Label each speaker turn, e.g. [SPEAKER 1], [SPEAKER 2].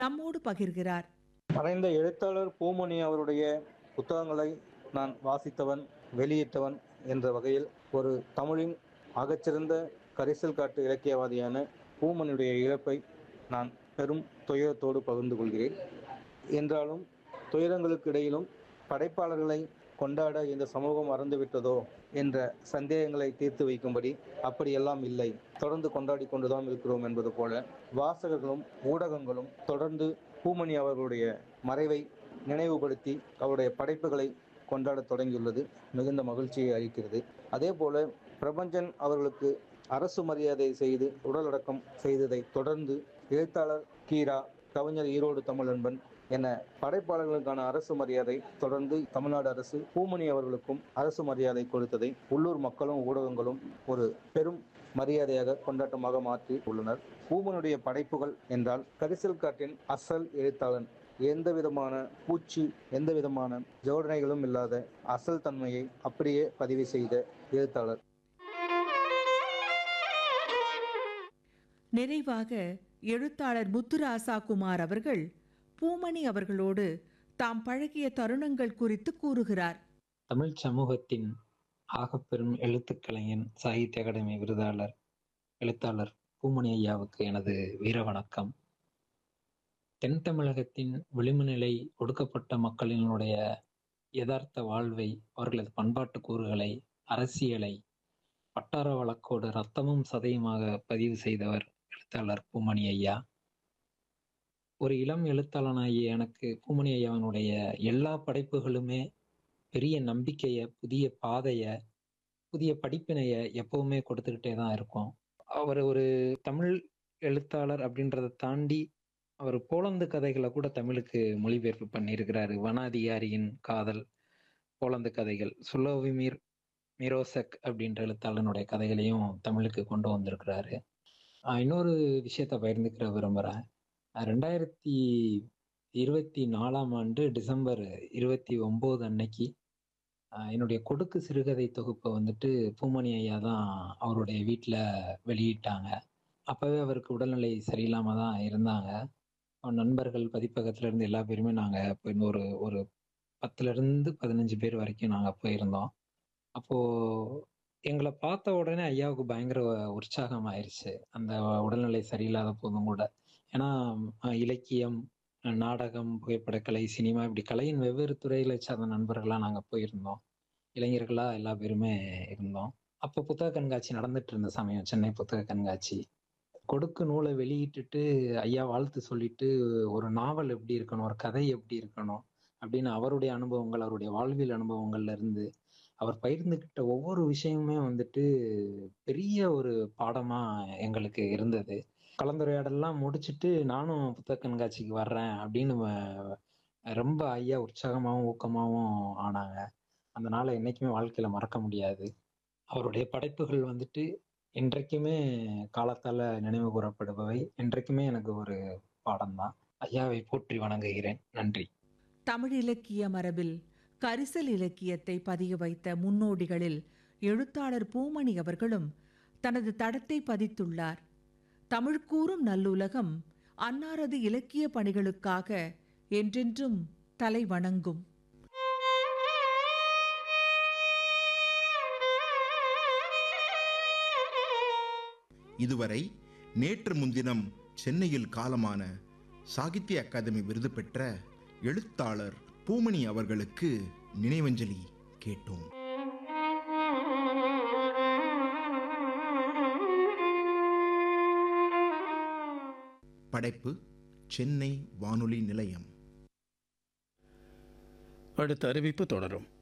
[SPEAKER 1] நம்மோடு பகிர்கிறார்
[SPEAKER 2] மறைந்த எழுத்தாளர் பூமணி அவருடைய புத்தகங்களை நான் வாசித்தவன் வெளியிட்டவன் என்ற வகையில் ஒரு தமிழின் ஆகச்சிறந்த கரிசல் காட்டு இலக்கியவாதியான பூமணியுடைய இழப்பை நான் பெரும் துயரத்தோடு பகிர்ந்து கொள்கிறேன் என்றாலும் துயரங்களுக்கு இடையிலும் படைப்பாளர்களை கொண்டாட இந்த சமூகம் மறந்துவிட்டதோ என்ற சந்தேகங்களை தீர்த்து வைக்கும்படி அப்படியெல்லாம் இல்லை தொடர்ந்து கொண்டாடி கொண்டுதான் இருக்கிறோம் என்பது போல வாசகர்களும் ஊடகங்களும் தொடர்ந்து பூமணி அவர்களுடைய மறைவை நினைவுபடுத்தி அவருடைய படைப்புகளை கொண்டாடத் தொடங்கியுள்ளது மிகுந்த மகிழ்ச்சியை அளிக்கிறது அதே போல பிரபஞ்சன் அவர்களுக்கு அரசு மரியாதை செய்து உடலடக்கம் செய்ததை தொடர்ந்து எழுத்தாளர் கீரா கவிஞர் ஈரோடு தமிழன்பன் என படைப்பாளர்களுக்கான அரசு மரியாதை தொடர்ந்து தமிழ்நாடு அரசு பூமணி அவர்களுக்கும் அரசு மரியாதை கொடுத்ததை உள்ளூர் மக்களும் ஊடகங்களும் ஒரு பெரும் மரியாதையாக கொண்டாட்டமாக மாற்றி உள்ளனர் பூமனுடைய படைப்புகள் என்றால் கரிசல் காட்டின் அசல் எழுத்தாளன் எந்த விதமான பூச்சி எந்த விதமான ஜோடனைகளும் இல்லாத அசல் தன்மையை அப்படியே பதிவு செய்த எழுத்தாளர்
[SPEAKER 1] நிறைவாக எழுத்தாளர் முத்துராசா குமார் அவர்கள் பூமணி அவர்களோடு தாம் பழகிய தருணங்கள் குறித்து கூறுகிறார்
[SPEAKER 3] தமிழ் சமூகத்தின் ஆகப்பெரும் எழுத்துக்கலைஞன் சாகித்ய அகாடமி விருதாளர் எழுத்தாளர் பூமணி ஐயாவுக்கு எனது வீர வணக்கம் தென் தமிழகத்தின் விளிம்பு நிலை ஒடுக்கப்பட்ட மக்களினுடைய யதார்த்த வாழ்வை அவர்களது பண்பாட்டு கூறுகளை அரசியலை வட்டார வழக்கோடு ரத்தமும் சதையுமாக பதிவு செய்தவர் எழுத்தாளர் பூமணி ஐயா ஒரு இளம் எழுத்தாளனாகிய எனக்கு பூமணி ஐயாவினுடைய எல்லா படைப்புகளுமே பெரிய நம்பிக்கையை புதிய பாதையை புதிய படிப்பினைய எப்பவுமே கொடுத்துக்கிட்டே தான் இருக்கும் அவர் ஒரு தமிழ் எழுத்தாளர் அப்படின்றத தாண்டி அவர் போலந்து கதைகளை கூட தமிழுக்கு மொழிபெயர்ப்பு பண்ணியிருக்கிறாரு வனாதிகாரியின் காதல் போலந்து கதைகள் சுலோவிமீர் மிரோசக் அப்படின்ற எழுத்தாளனுடைய கதைகளையும் தமிழுக்கு கொண்டு வந்திருக்கிறாரு ஆஹ் இன்னொரு விஷயத்த பகிர்ந்துக்கிற விரும்புகிறேன் ரெண்டாயிரத்தி இருபத்தி நாலாம் ஆண்டு டிசம்பர் இருபத்தி ஒம்பது அன்னைக்கு ஆஹ் என்னுடைய கொடுக்கு சிறுகதை தொகுப்பை வந்துட்டு பூமணி ஐயா தான் அவருடைய வீட்டில் வெளியிட்டாங்க அப்போவே அவருக்கு உடல்நிலை சரியில்லாமல் தான் இருந்தாங்க அவன் நண்பர்கள் பதிப்பகத்துல இருந்து எல்லா பேருமே நாங்கள் போய் ஒரு ஒரு பத்துலேருந்து பதினஞ்சு பேர் வரைக்கும் நாங்கள் போயிருந்தோம் அப்போது எங்களை பார்த்த உடனே ஐயாவுக்கு பயங்கர உற்சாகம் ஆயிடுச்சு அந்த உடல்நிலை சரியில்லாத போதும் கூட ஏன்னா அஹ், இலக்கியம் அஹ், நாடகம் புகைப்படக்கலை சினிமா இப்படி கலையின் வெவ்வேறு துறைகளை சார்ந்த நண்பர்களாக நாங்கள் போயிருந்தோம் இளைஞர்களாக எல்லா பேருமே இருந்தோம் அப்போ புத்தக கண்காட்சி நடந்துட்டு இருந்த சமயம் சென்னை புத்தக கண்காட்சி கொடுக்கு நூலை வெளியிட்டுட்டு ஐயா வாழ்த்து சொல்லிட்டு ஒரு நாவல் எப்படி இருக்கணும் ஒரு கதை எப்படி இருக்கணும் அப்படின்னு அவருடைய அனுபவங்கள் அவருடைய வாழ்வியல் அனுபவங்கள்ல இருந்து அவர் பகிர்ந்துக்கிட்ட ஒவ்வொரு விஷயமுமே வந்துட்டு பெரிய ஒரு பாடமா எங்களுக்கு இருந்தது கலந்துரையாடலாம் முடிச்சுட்டு நானும் புத்தக கண்காட்சிக்கு வர்றேன் அப்படின்னு வ- ரொம்ப ஐயா உற்சாகமாகவும் ஊக்கமாகவும் ஆனாங்க அந்த நாளை என்னைக்குமே வாழ்க்கையில மறக்க முடியாது அவருடைய படைப்புகள் வந்துட்டு இன்றைக்குமே காலத்தால நினைவு கூறப்படுபவை இன்றைக்குமே எனக்கு ஒரு பாடம்தான் ஐயாவை போற்றி வணங்குகிறேன் நன்றி
[SPEAKER 1] தமிழ் இலக்கிய மரபில் கரிசல் இலக்கியத்தை பதிய வைத்த முன்னோடிகளில் எழுத்தாளர் பூமணி அவர்களும் தனது தடத்தை பதித்துள்ளார் தமிழ் கூறும் நல்லுலகம் அன்னாரது இலக்கிய பணிகளுக்காக என்றென்றும் தலை வணங்கும்
[SPEAKER 4] இதுவரை நேற்று முன்தினம் சென்னையில் காலமான சாகித்ய அகாதமி விருது பெற்ற எழுத்தாளர் பூமணி அவர்களுக்கு நினைவஞ்சலி கேட்டோம் படைப்பு சென்னை வானொலி நிலையம்
[SPEAKER 5] அடுத்த அறிவிப்பு தொடரும்